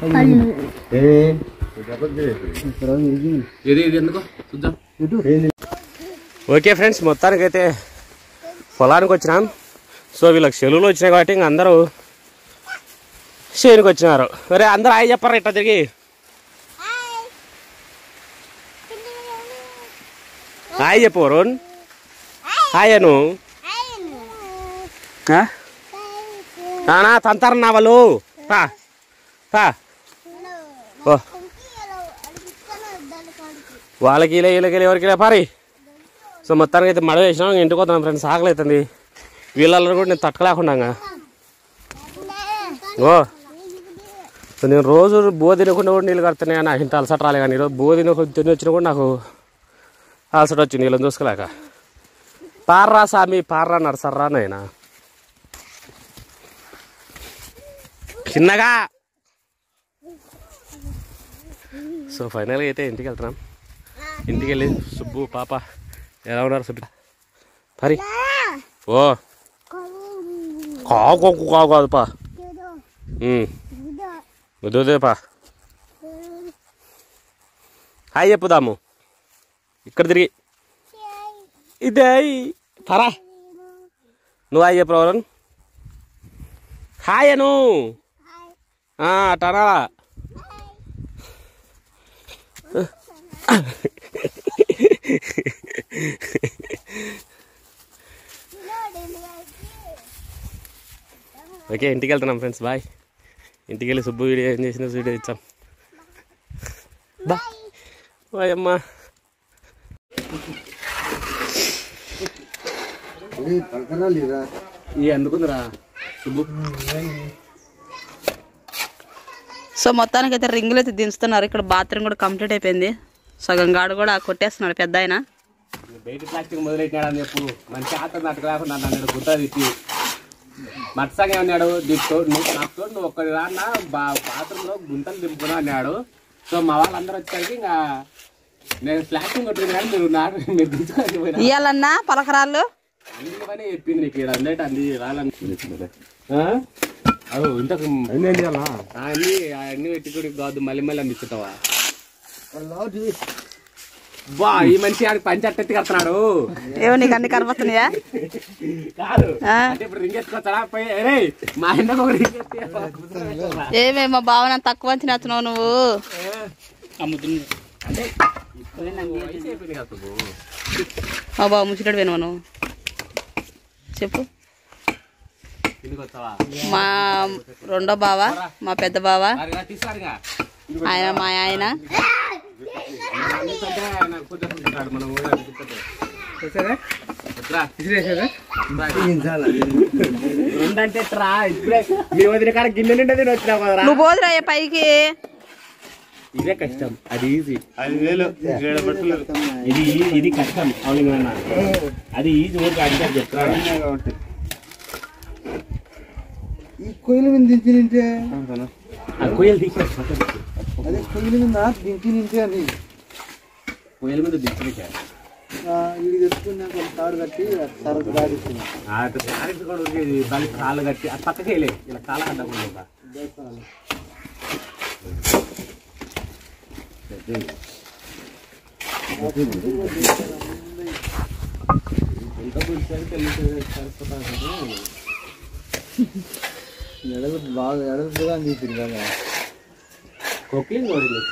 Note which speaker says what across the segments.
Speaker 1: ఇది ఇది ఎందుకో చూద్దాం ఓకే ఫ్రెండ్స్ మొత్తానికైతే పొలానికి వచ్చినాం సో వీళ్ళకి సెలవులు వచ్చినాయి కాబట్టి ఇంక అందరూ చేనుకి వచ్చినారు అరే అందరూ హాయ్ చెప్పారు ఇట్లా తిరిగి హాయ్ చెప్పు వరుణ్ హాయ్ అను ఆ? నానా తంతారు నా వాళ్ళు పా పా ఓ వాళ్ళకి ఇలా వీళ్ళకి ఇలా ఎవరికి ఇలా పారి సో మొత్తానికి అయితే మడ వేసినాం ఇంటికి వద్దాం ఫ్రెండ్స్ ఆకలి అవుతుంది వీళ్ళల్లో కూడా నేను తట్టుకోలేకుండా ఓ సో నేను రోజు బో తినకుండా కూడా నీళ్ళు కడుతున్నాయి నాకు ఇంత అలసట రాలే కానీ ఈరోజు బో తిన తిని వచ్చినా కూడా నాకు అలసట వచ్చింది నీళ్ళని చూసుకోలేక పార్రా సామి పార్రా నరసర్రా నాయనా చిన్నగా సో ఫైనల్గా అయితే ఇంటికి వెళ్తున్నాం ఇంటికి వెళ్ళి సుబ్బు పాప ఎలా ఉన్నారు సుబ్బు పరి ఓ కావు కావు కావు కాదు పా వద్దు పా హాయ్ చెప్పుదాము ఇక్కడ తిరిగి ఇదే పరా నువ్వు హాయ్ చెప్పు ఎవరు హాయ్ అను అటనా ఓకే ఇంటికి వెళ్తున్నాం ఫ్రెండ్స్ బాయ్ ఇంటికి వెళ్ళి సుబ్బు వీడియో ఏం చేసిన వీడియో ఇచ్చాం బాయ్ బాయ్ అమ్మా ఈ అందుకుందిరా సుబ్బు
Speaker 2: సో మొత్తానికి అయితే రింగులు అయితే దించుతున్నారు ఇక్కడ బాత్రూమ్ కూడా కంప్లీట్ అయిపోయింది సగం గాడు కూడా కొట్టేస్తున్నాడు పెద్ద ఆయన
Speaker 1: బయట ప్లాస్టిక్ మొదలెట్టినాడు అని చెప్పు మంచి ఆత నట్టు కాకుండా నన్ను గుర్తా తిట్టి మత్సంగా అన్నాడు దీంతో నువ్వు నాకు నువ్వు ఒక్కడి రాన్న బా బాత్రూంలో గుంతలు దింపుకున్నా అన్నాడు సో మా వాళ్ళందరూ వచ్చేసరికి ఇంకా నేను ప్లాస్టిక్ కొట్టుకుని కానీ మీరు నాకు మీరు దించుకొని పోయినా
Speaker 2: ఇయ్యాలన్నా పలకరాళ్ళు
Speaker 1: అన్ని పని చెప్పింది నీకు ఇక్కడ అందట అన్ని రాలని అవు ఇంతకు అన్ని అన్ని పెట్టుకుని కాదు మళ్ళీ మళ్ళీ అందిస్తుంటావా బా ఈ మనిషి ఆడికి పంచి అట్టెత్తి కడుతున్నాడు
Speaker 2: ఏమో నీకు అన్ని కనపడుతున్నాయా
Speaker 1: కాదు
Speaker 2: ఆ?
Speaker 1: అంటే ఇప్పుడు రింగ్ ఎత్తుకొచ్చాడా పోయి రే మా ఇంటికి ఒక రింగ్ ఎత్తి
Speaker 2: ఏమే మా భావన తక్కువ అంచనా నచ్చినావు నువ్వు
Speaker 1: అంటే ఇప్పుడు నాకు వయసు అయిపోయింది కదా సుబ్బు.
Speaker 2: మా బావ ముచ్చిటాడు వినవు నువ్వు చెప్పు
Speaker 1: ఇంటికి వచ్చావా
Speaker 2: మా రెండో బావ మా పెద్ద బావ
Speaker 1: అరిగా తీసారుగా
Speaker 2: ఆయన మా ఆయన
Speaker 1: అంటే ఆయన కూర్చోకుంటాడు మనం ఊళ్ళో కూర్చోతే. వద్దురా. రెండంటే ట్రా ఇప్పుడే మీ వదిన కాడ గిన్నె నిండా తిని వచ్చినావు కదరా
Speaker 2: నువ్వు పోదురా ఏ పైకి
Speaker 1: ఇదే కష్టం అది ఈజీ ఇది ఈ- ఇది కష్టం అవును కదా అది ఈజీ ఊరికి అడిగారు చెప్తాను
Speaker 3: ఈ కొయ్యల మీద దించి నింటే
Speaker 1: ఆ కొయ్యలు తీసేసి
Speaker 3: అదే కొయ్యల మీద దించి నింటే అని
Speaker 1: కొయ్యల మీద దించేసారు
Speaker 3: ఇది తెచ్చుకున్నాక ఒక తాడు కట్టి సరకు దాడిస్తుంది
Speaker 1: అటు శారీస్ కూడా ఉంది దానికి కాళ్ళు కట్టి అది పక్కకి వెళ్ళే ఇలా కాళ్ళ కట్టకుండా
Speaker 3: ఎడలు బాగా ఎడలుగా అందిస్తుంది కదా
Speaker 1: కుకింగ్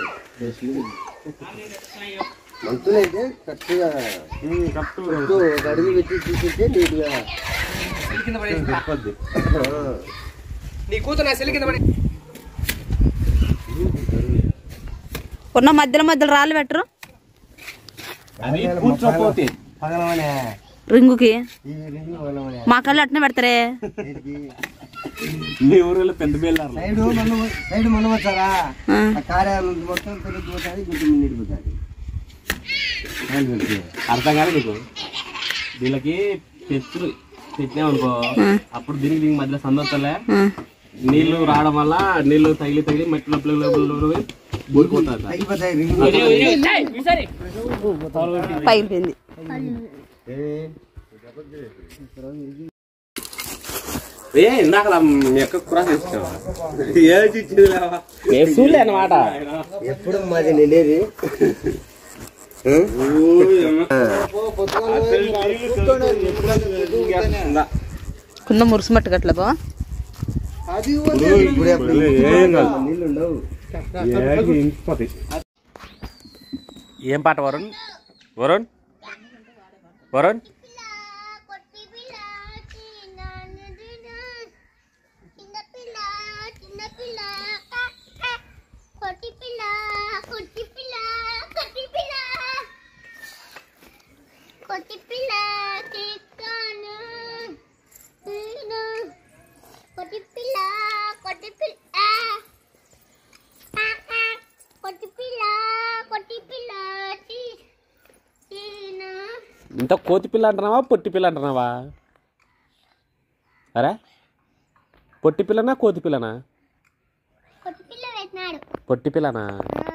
Speaker 3: మంతులైతే కరెక్ట్గా కట్టు ఒక అడుగు పెట్టి చూపించే నీట్గా
Speaker 1: నీ కూతురు నా సెల్ కింద పడి
Speaker 2: ఉన్న మధ్యలో మధ్యలో రాళ్ళు పెట్టరు
Speaker 1: అది కూర్చోపోతే
Speaker 3: పగలమనే
Speaker 2: రింగుకి
Speaker 3: ఈ రింగు పగలమనే
Speaker 2: మా కళ్ళు అట్నే పెడతారే
Speaker 1: మీ ఊరిలో పెద్ద బేళ్ళారు
Speaker 3: సైడ్ మనం సైడ్ మనం వచ్చారా
Speaker 2: ఆ.
Speaker 3: ఆ కార్యాలయం నుంచి మొత్తం తిరిగిపోతుంది గుడ్డు నిండిపోతుంది
Speaker 1: అర్థం కాదు నీకు వీళ్ళకి తెచ్చు తెచ్చినామనుకో అప్పుడు దీనికి దీనికి మధ్యలో సందోత్తలే
Speaker 2: ఆ.
Speaker 1: నీళ్లు రావడం వల్ల నీళ్లు తగిలి తగిలి మెట్ల బూడిపోతుంది
Speaker 3: తగ్గిపోతాయి రింగు
Speaker 2: పగిలిపోయింది
Speaker 1: ఏ ఇందాక మీ యొక్క కూర తీసుకున్నావా
Speaker 3: ఏది ఇచ్చింది లేవా
Speaker 1: నేను చూడలే అనమాట
Speaker 3: ఎప్పుడు మాది నిండేది
Speaker 2: కింద మురుసుమట్టు గట్ల బా
Speaker 1: ఏం పాట వరుణ్ వరుణ్ వరుణ్
Speaker 4: కొట్టి పిల్ల చిన్న చిన్న చిన్న పిల్ల చిన్న పిల్ల కొట్టి పిల్ల కొట్టి పిల్ల కొట్టి పిల్ల కొట్టి పిల్ల చిక్కను నేను కొట్టి పిల్ల కొట్టి పిల్ల కొట్టి పిల్ల కొట్టి పిల్ల చీన
Speaker 1: ఇంత కోతి పిల్ల అంటున్నావా పొట్టి పిల్ల అంటున్నావా అరే పొట్టి పిల్లనా కోతి పిల్లనా
Speaker 4: కొట్టి పిల్ల పెట్టినాడు
Speaker 1: పొట్టి పిల్లనా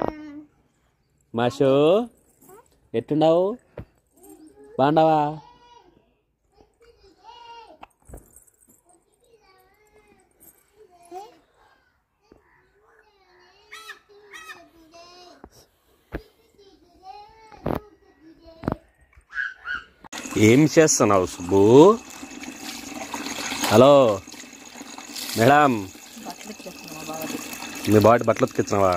Speaker 1: మాషో ఎట్టుండవు బాగుండవా ఏం చేస్తున్నావు సుబ్బు హలో మేడం మీ బాడీ బట్టలు ఉతికిస్తున్నావా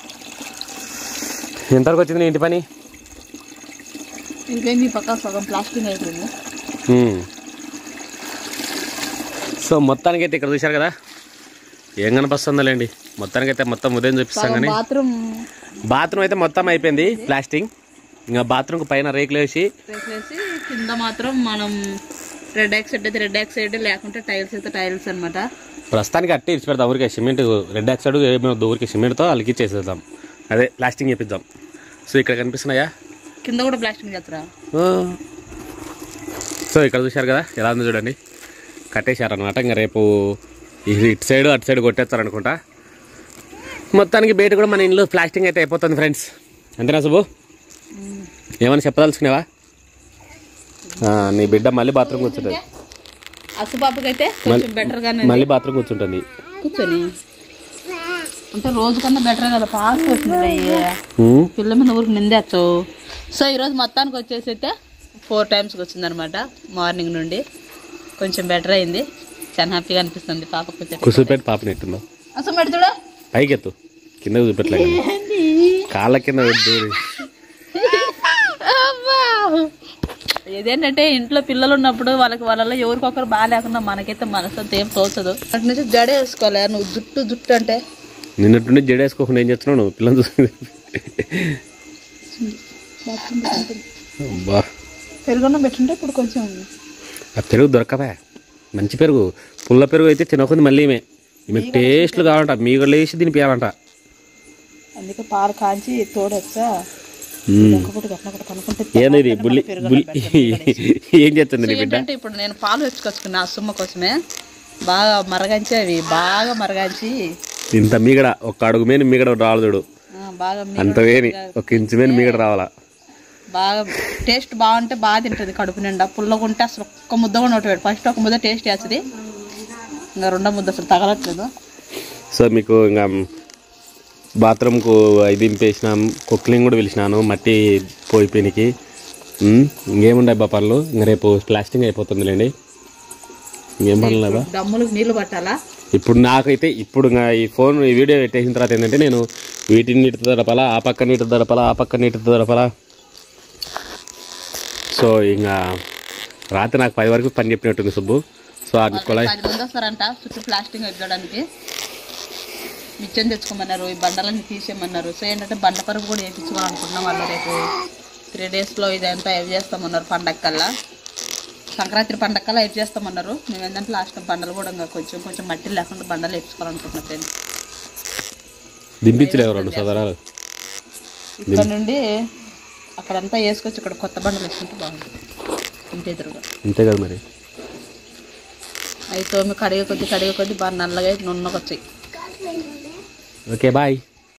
Speaker 1: ఎంతవరకు వచ్చింది నీ ఇంటి పని
Speaker 2: ఇంకేంది ఈ పక్క సగం ప్లాస్టిక్ అయిపోయింది
Speaker 1: హ్మ్. సో మొత్తానికి అయితే ఇక్కడ చూశారు కదా ఏం కనిపిస్తుందండి మొత్తానికి అయితే మొత్తం ఉదయం చూపిస్తాం
Speaker 2: సగం
Speaker 1: కానీ
Speaker 2: బాత్రూమ్
Speaker 1: బాత్రూమ్ అయితే మొత్తం అయిపోయింది ప్లాస్టింగ్ ఇంకా బాత్రూమ్ పైన రేకులు వేసి
Speaker 2: వేసేసి కింద మాత్రం మనం రెడ్ ఆక్సైడ్ అయితే రెడ్ ఆక్సైడ్ లేకుంటే టైల్స్ అయితే టైల్స్ అన్నమాట
Speaker 1: ప్రస్తుతానికి అట్టే ఇచ్చి పెడతాం ఊరికే సిమెంట్ రెడ్ ఆక్సైడ్ ఏమో ఊరికి సిమెంట్తో అలికిచ్చేసేద్దాం అదే ప్లాస్టింగ్ చేపిద్దాం సో ఇక్కడ కనిపిస్తున్నాయా
Speaker 2: కింద కూడా ప్లాస్టింగ్ చేస్తారా
Speaker 1: ఆ. సో ఇక్కడ చూశారు కదా ఎలా ఉందో చూడండి కట్టేశారనమాట ఇంకా రేపు ఇది ఇటు సైడ్ అటు సైడ్ కొట్టేస్తారనుకుంటా మొత్తానికి బయట కూడా మన ఇంట్లో ప్లాస్టింగ్ అయితే అయిపోతుంది ఫ్రెండ్స్ అంతేనా సుబ్బు ఏమైనా చెప్పదలుచుకునేవా ఆ, నీ బిడ్డ మళ్ళీ బాత్రూమ్ కూర్చుంటుంది
Speaker 2: అసుపాపకైతే కొంచెం బెటర్ గానే
Speaker 1: మళ్ళీ బాత్రూమ్ కూర్చుంటుంది
Speaker 2: కూర్చొని అంటే రోజు కన్నా బెటర్ కదా పాస్ వచ్చింది
Speaker 1: ఉమ్.
Speaker 2: పిల్ల మీద ఊరికి నిందేచ్చు సో ఈరోజు మొత్తానికి వచ్చేసి అయితే ఫోర్ టైమ్స్కి వచ్చిందనమాట మార్నింగ్ నుండి కొంచెం బెటర్ అయింది చాలా హ్యాపీగా అనిపిస్తుంది పాపకు వచ్చే
Speaker 1: కుసుపెట్టి పాప నెట్టుందో
Speaker 2: అసలు పెడుతుడా
Speaker 1: పైకి ఎత్తు కింద చూపెట్టలేదు కాళ్ళ కింద పెట్టు
Speaker 2: ఇదేంటంటే ఇంట్లో పిల్లలు ఉన్నప్పుడు వాళ్ళకి వాళ్ళలో ఎవరికొకరు బాగా లేకుండా మనకైతే మనసు ఏం తోచదు అటు నుంచి జడ వేసుకోవాలి నువ్వు జుట్టు జుట్టు అంటే
Speaker 1: నిన్నట్టుండి జడేసుకోకుండా ఏం చేస్తున్నావు నువ్వు పిల్లలు చూసి అబ్బా
Speaker 2: పెరుగున్నం పెట్టుంటే ఇప్పుడు కొంచెం
Speaker 1: ఆ పెరుగు దొరకవా మంచి పెరుగు పుల్ల పెరుగు అయితే తినకుంది మళ్ళీ ఈమె ఈమె టేస్ట్లు కావాలంట మీగళ్ళు వేసి తినిపించాలంట
Speaker 2: అందుకే పాలు కాంచి తోడొచ్చా ఇంకొకటి గట్ల కనుక్కుంటే
Speaker 1: ఏంది ఇది బుల్లి బుల్లి ఏం చేస్తుంది నీ బిడ్డ
Speaker 2: ఏంటంటే ఇప్పుడు నేను పాలు తెచ్చుకొచ్చుకున్నా ఆ సుమ్మ కోసమే బాగా మరగంచి అవి బాగా మరగంచి
Speaker 1: ఇంత మీగడ ఒక అడుగు మీద మీగడ రావాలి చూడు
Speaker 2: ఆ, బాగా మీ-
Speaker 1: అంత వేని ఒక ఇంచు మీద మీగడ రావాలా
Speaker 2: బాగా టేస్ట్ బాగుంటే బాగా తింటుంది కడుపు నిండా పుల్లగుంటే అసలు ఒక్క ముద్ద కూడా నోటి ఫస్ట్ ఒక ముద్ద టేస్ట్ వేస్తుంది ఇంకా రెండో ముద్ద అసలు తగలట్లేదు
Speaker 1: సో మీకు ఇంకా బాత్రూమ్కు ఇది దింపేసినాం కుక్లింగ్ కూడా పిలిచినాను మట్టి పోయిపోయినకి ఇంకేముండే అబ్బా పనులు ఇంక రేపు ప్లాస్టింగ్ అయిపోతుందిలేండి ఇంకేం పనులు లేవా
Speaker 2: డమ్ములకు నీళ్లు పట్టాలా
Speaker 1: ఇప్పుడు నాకైతే ఇప్పుడు ఇంకా ఈ ఫోన్ ఈ వీడియో పెట్టేసిన తర్వాత ఏంటంటే నేను వీటిని నీటితో దడపాలా ఆ పక్క నీటితో దడపాలా ఆ పక్క నీటితో దడపాలా సో ఇంకా రాత్రి నాకు పది వరకు పని చెప్పినట్టుంది సుబ్బు సో అది కూడా
Speaker 2: పది మంది వస్తారంట చుట్టూ ప్లాస్టింగ్ ఎగ్గడానికి మిచ్చం తెచ్చుకోమన్నారు ఈ బండలన్నీ తీసేయమన్నారు సో ఏంటంటే బండ పరుపు కూడా వేయించుకోవాలనుకుంటున్నాం వాళ్ళు రేపు త్రీ డేస్లో ఇదంతా ఎవ్ చేస్తామన్నారు పండగ కల్లా సంక్రాంతి పండగ కల్లా ఎవ్ చేస్తామన్నారు మేము ఏంటంటే లాస్ట్ బండలు కూడా ఇంకా కొంచెం కొంచెం మట్టి లేకుండా బండలు వేయించుకోవాలనుకుంటున్నాం ఫ్రెండ్స్
Speaker 1: దింపించలేవు రెండు సదరాలు
Speaker 2: ఇక్కడ నుండి అక్కడంతా వేసుకొచ్చి ఇక్కడ కొత్త బండలు వేసుకుంటే బాగుంటుంది ఇంటి ఎదురుగా
Speaker 1: అంతే కదా మరి
Speaker 2: అవి తోమి కడిగే కొద్ది కడిగే కొద్ది బాగా నల్లగా నున్నగా వచ్చాయి
Speaker 1: ఓకే బాయ్